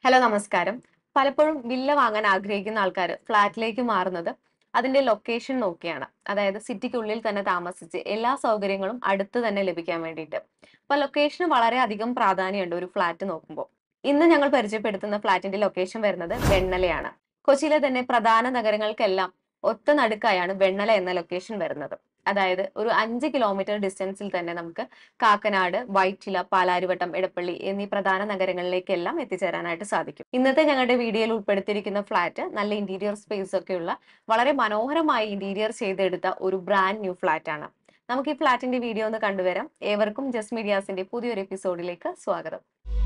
hello നമസ്കാരം പലപ്പോഴും villa വാങ്ങാൻ ആഗ്രഹിക്കുന്ന ആൾക്കാർ ഫ്ലാറ്റിലേക്ക് മാറുന്നത് അതിന്റെ ലൊക്കേഷൻ നോക്കിയാണ് അതായത് സിറ്റിക്കുള്ളിൽ തന്നെ താമസിച്ച് എല്ലാ സൗകര്യങ്ങളും അടുത്ത് തന്നെ ലഭിക്കാൻ വേണ്ടിയിട്ട് അപ്പൊ ലൊക്കേഷന് വളരെ അധികം പ്രാധാന്യമുണ്ട് ഒരു ഫ്ലാറ്റ് നോക്കുമ്പോൾ ഇന്ന് ഞങ്ങൾ പരിചയപ്പെടുത്തുന്ന ഫ്ലാറ്റിന്റെ ലൊക്കേഷൻ വരുന്നത് വെണ്ണലയാണ് കൊച്ചിയിലെ തന്നെ പ്രധാന നഗരങ്ങൾക്കെല്ലാം ഒത്ത നടുക്കായാണ് വെണ്ണല എന്ന ലൊക്കേഷൻ വരുന്നത് അതായത് ഒരു അഞ്ച് കിലോമീറ്റർ ഡിസ്റ്റൻസിൽ തന്നെ നമുക്ക് കാക്കനാട് വൈറ്റില പാലാരിവട്ടം എടപ്പള്ളി എന്നീ പ്രധാന നഗരങ്ങളിലേക്കെല്ലാം എത്തിച്ചേരാനായിട്ട് സാധിക്കും ഇന്നത്തെ ഞങ്ങളുടെ വീഡിയോയിൽ ഉൾപ്പെടുത്തിയിരിക്കുന്ന ഫ്ലാറ്റ് നല്ല ഇന്റീരിയർ സ്പേസ് ഒക്കെയുള്ള വളരെ മനോഹരമായി ഇന്റീരിയർ ചെയ്തെടുത്ത ഒരു ബ്രാൻഡ് ന്യൂ ഫ്ലാറ്റ് ആണ് നമുക്ക് ഈ ഫ്ലാറ്റിന്റെ വീഡിയോ ഒന്ന് കണ്ടുവരാം ഏവർക്കും ജസ് മീഡിയാസിന്റെ പുതിയൊരു എപ്പിസോഡിലേക്ക് സ്വാഗതം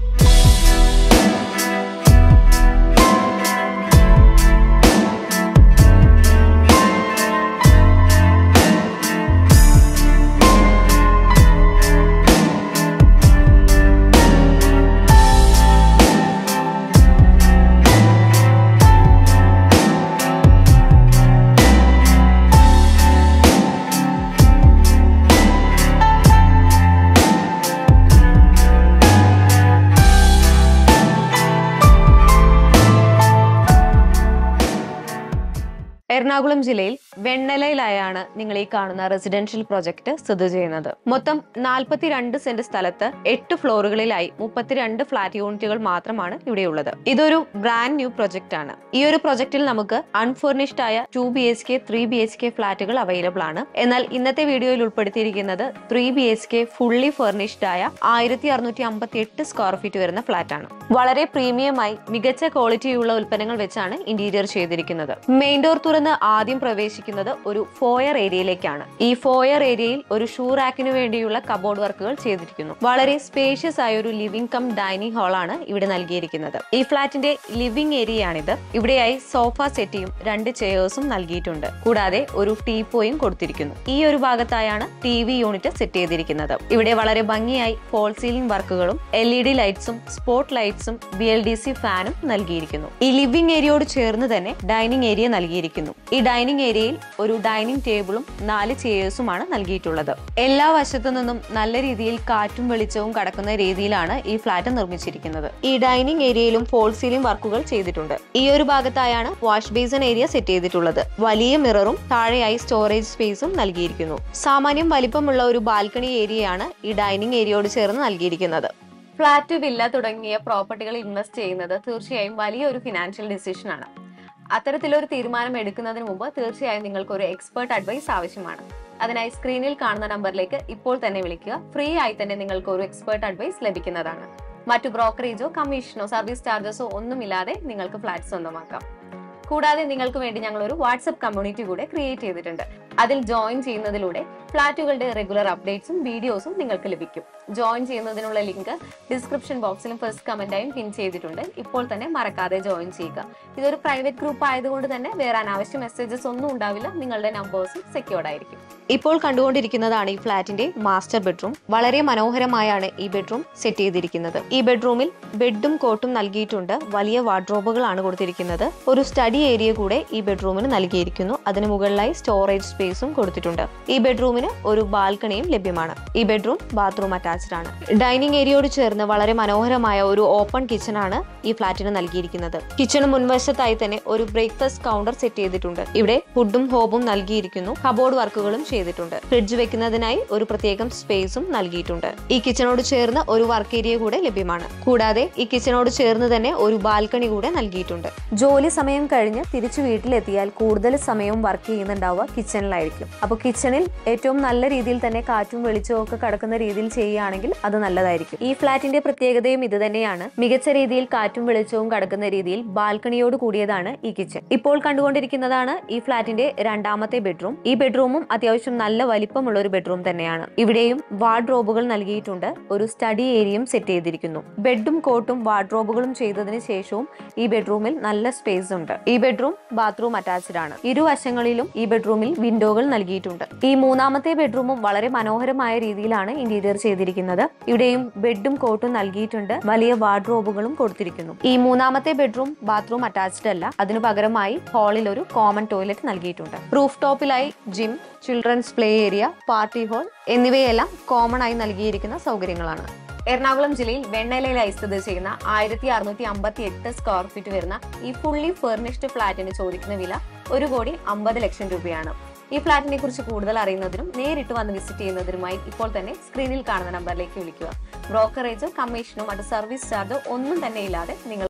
എറണാകുളം ജില്ലയിൽ വെണ്ണലയിലായാണ് നിങ്ങൾ ഈ കാണുന്ന റെസിഡൻഷ്യൽ പ്രൊജക്ട് സ്ഥിതി ചെയ്യുന്നത് മൊത്തം നാൽപ്പത്തിരണ്ട് സെന്റ് സ്ഥലത്ത് എട്ട് ഫ്ലോറുകളിലായി മുപ്പത്തിരണ്ട് ഫ്ലാറ്റ് യൂണിറ്റുകൾ മാത്രമാണ് ഇവിടെയുള്ളത് ഇതൊരു ബ്രാൻഡ് ന്യൂ പ്രൊജക്ട് ആണ് ഈ ഒരു പ്രൊജക്റ്റിൽ നമുക്ക് അൺഫർണിഷ്ഡ് ആയ two B H K three B H K ഫ്ലാറ്റുകൾ അവൈലബിൾ ആണ് എന്നാൽ ഇന്നത്തെ വീഡിയോയിൽ ഉൾപ്പെടുത്തിയിരിക്കുന്നത് three B H K fully furnished ആയ ആയിരത്തി അറുന്നൂറ്റി അമ്പത്തി എട്ട് സ്ക്വയർ ഫീറ്റ് വരുന്ന ഫ്ലാറ്റ് ആണ് വളരെ പ്രീമിയമായി മികച്ച ക്വാളിറ്റിയുള്ള ഉൽപ്പന്നങ്ങൾ വെച്ചാണ് ഇന്റീരിയർ ചെയ്തിരിക്കുന്നത് മെയിൻ ഡോർ തുറന്ന് ആദ്യം പ്രവേശിക്കുന്നത് ഒരു ഫോയർ ഏരിയയിലേക്കാണ് ഈ ഫോയർ ഏരിയയിൽ ഒരു ഷൂ റാക്കിന് വേണ്ടിയുള്ള കബോർഡ് വർക്കുകൾ ചെയ്തിരിക്കുന്നു വളരെ സ്പേഷ്യസ് ആയ ഒരു ലിവിംഗ് കം ഡൈനിങ് ഹാളാണ് ഇവിടെ നൽകിയിരിക്കുന്നത് ഈ ഫ്ലാറ്റിന്റെ ലിവിംഗ് ഏരിയയാണിത് ഇവിടെയായി സോഫ സെറ്റിയും രണ്ട് ചെയേഴ്സും നൽകിയിട്ടുണ്ട് കൂടാതെ ഒരു ടീപ്പോയും കൊടുത്തിരിക്കുന്നു ഈ ഒരു ഭാഗത്തായാണ് ടി വി യൂണിറ്റ് സെറ്റ് ചെയ്തിരിക്കുന്നത് ഇവിടെ വളരെ ഭംഗിയായി ഫോൾ സീലിംഗ് വർക്കുകളും എൽ ഇ ഡി ലൈറ്റ്സും സ്പോട്ട് ലൈറ്റ്സും ബി എൽ ഡി സി ഫാനും നൽകിയിരിക്കുന്നു ഈ ലിവിംഗ് ഏരിയയോട് ചേർന്ന് തന്നെ ഡൈനിങ് ഏരിയ നൽകിയിരിക്കുന്നു ഈ ഡൈനിങ് ഏരിയയിൽ ഒരു ഡൈനിങ് ടേബിളും നാല് ചെയേഴ്സുമാണ് നൽകിയിട്ടുള്ളത് എല്ലാ വശത്തു നിന്നും നല്ല രീതിയിൽ കാറ്റും വെളിച്ചവും കടക്കുന്ന രീതിയിലാണ് ഈ ഫ്ലാറ്റ് നിർമ്മിച്ചിരിക്കുന്നത് ഈ ഡൈനിങ് ഏരിയയിലും ഫോൾ സീലിംഗ് വർക്കുകൾ ചെയ്തിട്ടുണ്ട് ഈ ഒരു ഭാഗത്തായാണ് വാഷ് ബേസൺ ഏരിയ സെറ്റ് ചെയ്തിട്ടുള്ളത് വലിയ മിററും താഴെയായി സ്റ്റോറേജ് സ്പേസും നൽകിയിരിക്കുന്നു സാമാന്യം വലിപ്പമുള്ള ഒരു ബാൽക്കണി ഏരിയയാണ് ഈ ഡൈനിങ് ഏരിയയോട് ചേർന്ന് നൽകിയിരിക്കുന്നത് ഫ്ലാറ്റ് വില്ല തുടങ്ങിയ പ്രോപ്പർട്ടികൾ ഇൻവെസ്റ്റ് ചെയ്യുന്നത് തീർച്ചയായും വലിയൊരു ഫിനാൻഷ്യൽ ഡിസിഷൻ ആണ് അത്തരത്തിലൊരു തീരുമാനം എടുക്കുന്നതിന് മുമ്പ് തീർച്ചയായും നിങ്ങൾക്ക് ഒരു എക്സ്പേർട്ട് അഡ്വൈസ് ആവശ്യമാണ് അതിനായി സ്ക്രീനിൽ കാണുന്ന നമ്പറിലേക്ക് ഇപ്പോൾ തന്നെ വിളിക്കുക ഫ്രീ ആയി തന്നെ നിങ്ങൾക്ക് ഒരു എക്സ്പേർട്ട് അഡ്വൈസ് ലഭിക്കുന്നതാണ് മറ്റു ബ്രോക്കറേജോ കമ്മീഷനോ സർവീസ് ചാർജസോ ഒന്നുമില്ലാതെ നിങ്ങൾക്ക് ഫ്ലാറ്റ് സ്വന്തമാക്കാം കൂടാതെ നിങ്ങൾക്ക് വേണ്ടി ഞങ്ങൾ ഒരു വാട്സ്ആപ്പ് കമ്മ്യൂണിറ്റി കൂടെ ക്രിയേറ്റ് ചെയ്തിട്ടുണ്ട് അതിൽ ജോയിൻ ചെയ്യുന്നതിലൂടെ ഫ്ലാറ്റുകളുടെ റെഗുലർ അപ്ഡേറ്റ്സും വീഡിയോസും നിങ്ങൾക്ക് ലഭിക്കും ജോയിൻ ചെയ്യുന്നതിനുള്ള ലിങ്ക് ഡിസ്ക്രിപ്ഷൻ ബോക്സിലും ഫസ്റ്റ് കമന്റായും പിൻ ചെയ്തിട്ടുണ്ട് ഇപ്പോൾ തന്നെ മറക്കാതെ ജോയിൻ ചെയ്യുക ഇതൊരു പ്രൈവറ്റ് ഗ്രൂപ്പ് ആയതുകൊണ്ട് തന്നെ വേറെ അനാവശ്യ മെസ്സേജസ് ഒന്നും ഉണ്ടാവില്ല നിങ്ങളുടെ നമ്പേഴ്സും സെക്യൂർഡ് ആയിരിക്കും ഇപ്പോൾ കണ്ടുകൊണ്ടിരിക്കുന്നതാണ് ഈ ഫ്ലാറ്റിന്റെ മാസ്റ്റർ ബെഡ്റൂം വളരെ മനോഹരമായാണ് ഈ ബെഡ്റൂം സെറ്റ് ചെയ്തിരിക്കുന്നത് ഈ ബെഡ്റൂമിൽ ബെഡും കോട്ടും നൽകിയിട്ടുണ്ട് വലിയ വാർഡ്രോബുകളാണ് കൊടുത്തിരിക്കുന്നത് ഒരു സ്റ്റഡി ഏരിയ കൂടെ ഈ ബെഡ്റൂമിന് നൽകിയിരിക്കുന്നു അതിന് മുകളിലായി സ്റ്റോറേജ് സ്പേസും കൊടുത്തിട്ടുണ്ട് ഈ ബെഡ്റൂമിന് ഒരു ബാൽക്കണിയും ലഭ്യമാണ് ഈ ബെഡ്റൂം ബാത്റൂം അറ്റാച്ച്ഡ് ആണ് ഡൈനിങ് ഏരിയയോട് ചേർന്ന് വളരെ മനോഹരമായ ഒരു ഓപ്പൺ കിച്ചൺ ആണ് ഈ ഫ്ലാറ്റിന് നൽകിയിരിക്കുന്നത് കിച്ചണ് മുൻവശത്തായി തന്നെ ഒരു ബ്രേക്ക്ഫാസ്റ്റ് കൗണ്ടർ സെറ്റ് ചെയ്തിട്ടുണ്ട് ഇവിടെ ഫുഡും ഹോബും നൽകിയിരിക്കുന്നു കബോർഡ് വർക്കുകളും ചെയ്തിട്ടുണ്ട് ഫ്രിഡ്ജ് വെക്കുന്നതിനായി ഒരു പ്രത്യേകം സ്പേസും നൽകിയിട്ടുണ്ട് ഈ കിച്ചണോട് ചേർന്ന് ഒരു വർക്ക് ഏരിയ കൂടെ ലഭ്യമാണ് കൂടാതെ ഈ കിച്ചണോട് ചേർന്ന് തന്നെ ഒരു ബാൽക്കണി കൂടെ നൽകിയിട്ടുണ്ട് ജോലി സമയം കഴിഞ്ഞ് തിരിച്ചു വീട്ടിലെത്തിയാൽ കൂടുതൽ സമയവും വർക്ക് ചെയ്യുന്നുണ്ടാവുക കിച്ചണിലായിരിക്കും അപ്പോൾ കിച്ചണിൽ ഏറ്റവും നല്ല രീതിയിൽ തന്നെ കാറ്റും വെളിച്ചവും ഒക്കെ കടക്കുന്ന രീതിയിൽ ചെയ്യുകയാണെങ്കിൽ അത് നല്ലതായിരിക്കും ഈ ഫ്ലാറ്റിന്റെ പ്രത്യേകതയും ഇത് തന്നെയാണ് മികച്ച രീതിയിൽ കാറ്റും വെളിച്ചവും കടക്കുന്ന രീതിയിൽ ബാൽക്കണിയോട് കൂടിയതാണ് ഈ കിച്ചൺ ഇപ്പോൾ കണ്ടുകൊണ്ടിരിക്കുന്നതാണ് ഈ ഫ്ലാറ്റിന്റെ രണ്ടാമത്തെ ബെഡ്റൂം ഈ ബെഡ്റൂമും അത്യാവശ്യം നല്ല വലിപ്പമുള്ള ഒരു ബെഡ്റൂം തന്നെയാണ് ഇവിടെയും വാർഡ്രോബുകൾ നൽകിയിട്ടുണ്ട് ഒരു സ്റ്റഡി ഏരിയയും സെറ്റ് ചെയ്തിരിക്കുന്നു ബെഡും കോട്ടും വാർഡ്രോബുകളും ചെയ്തതിന് ശേഷവും ഈ ബെഡ്റൂമിൽ നല്ല സ്പേസ് ഉണ്ട് ഈ ബെഡ്റൂം ബാത്റൂം അറ്റാച്ച്ഡ് ആണ് ഇരുവശങ്ങളിലും ഈ ബെഡ്റൂമിൽ വിൻഡോകൾ നൽകിയിട്ടുണ്ട് ഈ മൂന്നാമത്തെ ബെഡ്റൂമും വളരെ മനോഹരമായ രീതിയിലാണ് ഇന്റീരിയർ ചെയ്തിരിക്കുന്നത് ഇവിടെയും ബെഡും കോട്ടും നൽകിയിട്ടുണ്ട് വലിയ വാർഡ്രോബുകളും കൊടുത്തിരിക്കുന്നു ഈ മൂന്നാമത്തെ ബെഡ്റൂം ബാത്റൂം അറ്റാച്ച്ഡ് അല്ല അതിനു പകരമായി ഹാളിൽ ഒരു കോമൺ ടോയ്ലറ്റ് നൽകിയിട്ടുണ്ട് റൂഫ് ടോപ്പിലായി gym children's play area party hall എന്നിവയെല്ലാം കോമൺ ആയി നൽകിയിരിക്കുന്ന സൗകര്യങ്ങളാണ് എറണാകുളം ജില്ലയിൽ വെണ്ണലയിലായി സ്ഥിതി ചെയ്യുന്ന ആയിരത്തി അറുന്നൂറ്റി അമ്പത്തി എട്ട് സ്ക്വയർ ഫീറ്റ് വരുന്ന ഈ ഫുള്ളി ഫർണിഷ്ഡ് ഫ്ളാറ്റിന് ചോദിക്കുന്ന വില ഒരു കോടി അമ്പത് ലക്ഷം രൂപയാണ് ഈ ഫ്ളാറ്റിനെ കുറിച്ച് കൂടുതൽ അറിയുന്നതിനും നേരിട്ട് വന്ന് വിസിറ്റ് ചെയ്യുന്നതിനുമായി ഇപ്പോൾ തന്നെ സ്ക്രീനിൽ കാണുന്ന നമ്പറിലേക്ക് വിളിക്കുക ബ്രോക്കറേജ് കമ്മീഷനും മറ്റ് സർവീസ് ചാർജ് ഒന്നും തന്നെ ഇല്ലാതെ നിങ്ങൾ